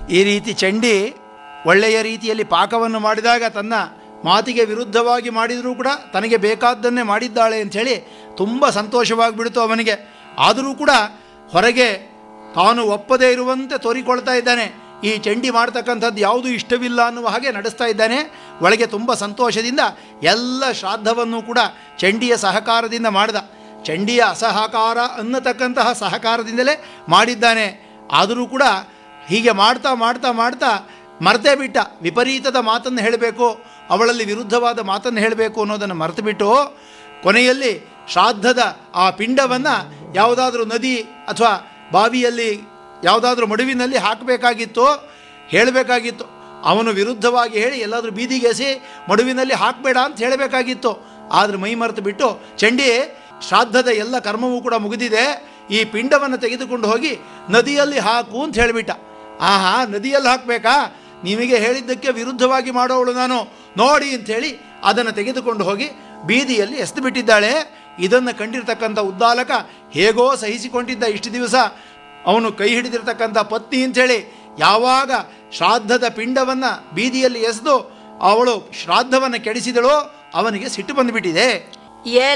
ಈ ರೀತಿ ಚಂಡಿ ಒಳ್ಳೆಯ ರೀತಿಯಲ್ಲಿ ಪಾಕವನ್ನು ಮಾಡಿದಾಗ ತನ್ನ ಮಾತಿಗೆ ವಿರುದ್ಧವಾಗಿ ಮಾಡಿದರೂ ಕೂಡ ತನಗೆ ಬೇಕಾದ್ದನ್ನೇ ಮಾಡಿದ್ದಾಳೆ ಅಂಥೇಳಿ ತುಂಬ ಸಂತೋಷವಾಗಿಬಿಡ್ತು ಅವನಿಗೆ ಆದರೂ ಕೂಡ ಹೊರಗೆ ತಾನು ಒಪ್ಪದೇ ಇರುವಂತೆ ತೋರಿಕೊಳ್ತಾ ಇದ್ದಾನೆ ಈ ಚಂಡಿ ಮಾಡ್ತಕ್ಕಂಥದ್ದು ಯಾವುದೂ ಇಷ್ಟವಿಲ್ಲ ಅನ್ನುವ ಹಾಗೆ ನಡೆಸ್ತಾ ಇದ್ದಾನೆ ಒಳಗೆ ತುಂಬ ಸಂತೋಷದಿಂದ ಎಲ್ಲ ಶ್ರಾದ್ದವನ್ನು ಕೂಡ ಚಂಡಿಯ ಸಹಕಾರದಿಂದ ಮಾಡಿದ ಚಂಡಿಯ ಅಸಹಕಾರ ಅನ್ನತಕ್ಕಂತಹ ಸಹಕಾರದಿಂದಲೇ ಮಾಡಿದ್ದಾನೆ ಆದರೂ ಕೂಡ ಹೀಗೆ ಮಾಡ್ತಾ ಮಾಡ್ತಾ ಮಾಡ್ತಾ ಮರ್ತೇ ಬಿಟ್ಟ ವಿಪರೀತದ ಮಾತನ್ನು ಹೇಳಬೇಕು ಅವಳಲ್ಲಿ ವಿರುದ್ಧವಾದ ಮಾತನ್ನು ಹೇಳಬೇಕು ಅನ್ನೋದನ್ನು ಮರೆತು ಬಿಟ್ಟು ಕೊನೆಯಲ್ಲಿ ಶ್ರಾದ್ದದ ಆ ಪಿಂಡವನ್ನು ಯಾವುದಾದ್ರೂ ನದಿ ಅಥವಾ ಬಾವಿಯಲ್ಲಿ ಯಾವುದಾದ್ರೂ ಮಡುವಿನಲ್ಲಿ ಹಾಕಬೇಕಾಗಿತ್ತು ಹೇಳಬೇಕಾಗಿತ್ತು ಅವನು ವಿರುದ್ಧವಾಗಿ ಹೇಳಿ ಎಲ್ಲಾದರೂ ಬೀದಿಗೆಸಿ ಮಡುವಿನಲ್ಲಿ ಹಾಕಬೇಡ ಅಂತ ಹೇಳಬೇಕಾಗಿತ್ತು ಆದರೆ ಮೈ ಮರೆತು ಬಿಟ್ಟು ಚಂಡಿ ಶ್ರಾದ್ದದ ಎಲ್ಲ ಕರ್ಮವೂ ಕೂಡ ಮುಗಿದಿದೆ ಈ ಪಿಂಡವನ್ನು ತೆಗೆದುಕೊಂಡು ಹೋಗಿ ನದಿಯಲ್ಲಿ ಹಾಕು ಅಂತ ಹೇಳಿಬಿಟ್ಟ ಆಹಾ ನದಿಯಲ್ಲಿ ಹಾಕಬೇಕಾ ನಿಮಗೆ ಹೇಳಿದ್ದಕ್ಕೆ ವಿರುದ್ಧವಾಗಿ ಮಾಡೋವಳು ನಾನು ನೋಡಿ ಅಂಥೇಳಿ ಅದನ್ನು ತೆಗೆದುಕೊಂಡು ಹೋಗಿ ಬೀದಿಯಲ್ಲಿ ಎಸೆದು ಬಿಟ್ಟಿದ್ದಾಳೆ ಇದನ್ನು ಕಂಡಿರ್ತಕ್ಕಂಥ ಉದ್ದಾಲಕ ಹೇಗೋ ಸಹಿಸಿಕೊಂಡಿದ್ದ ಇಷ್ಟು ದಿವಸ ಅವನು ಕೈ ಹಿಡಿದಿರ್ತಕ್ಕಂಥ ಪತ್ನಿ ಅಂಥೇಳಿ ಯಾವಾಗ ಶ್ರಾದ್ದದ ಪಿಂಡವನ್ನು ಬೀದಿಯಲ್ಲಿ ಎಸೆದು ಅವಳು ಶ್ರಾದ್ದವನ್ನು ಕೆಡಿಸಿದಳೋ ಅವನಿಗೆ ಸಿಟ್ಟು ಬಂದುಬಿಟ್ಟಿದೆ ಏ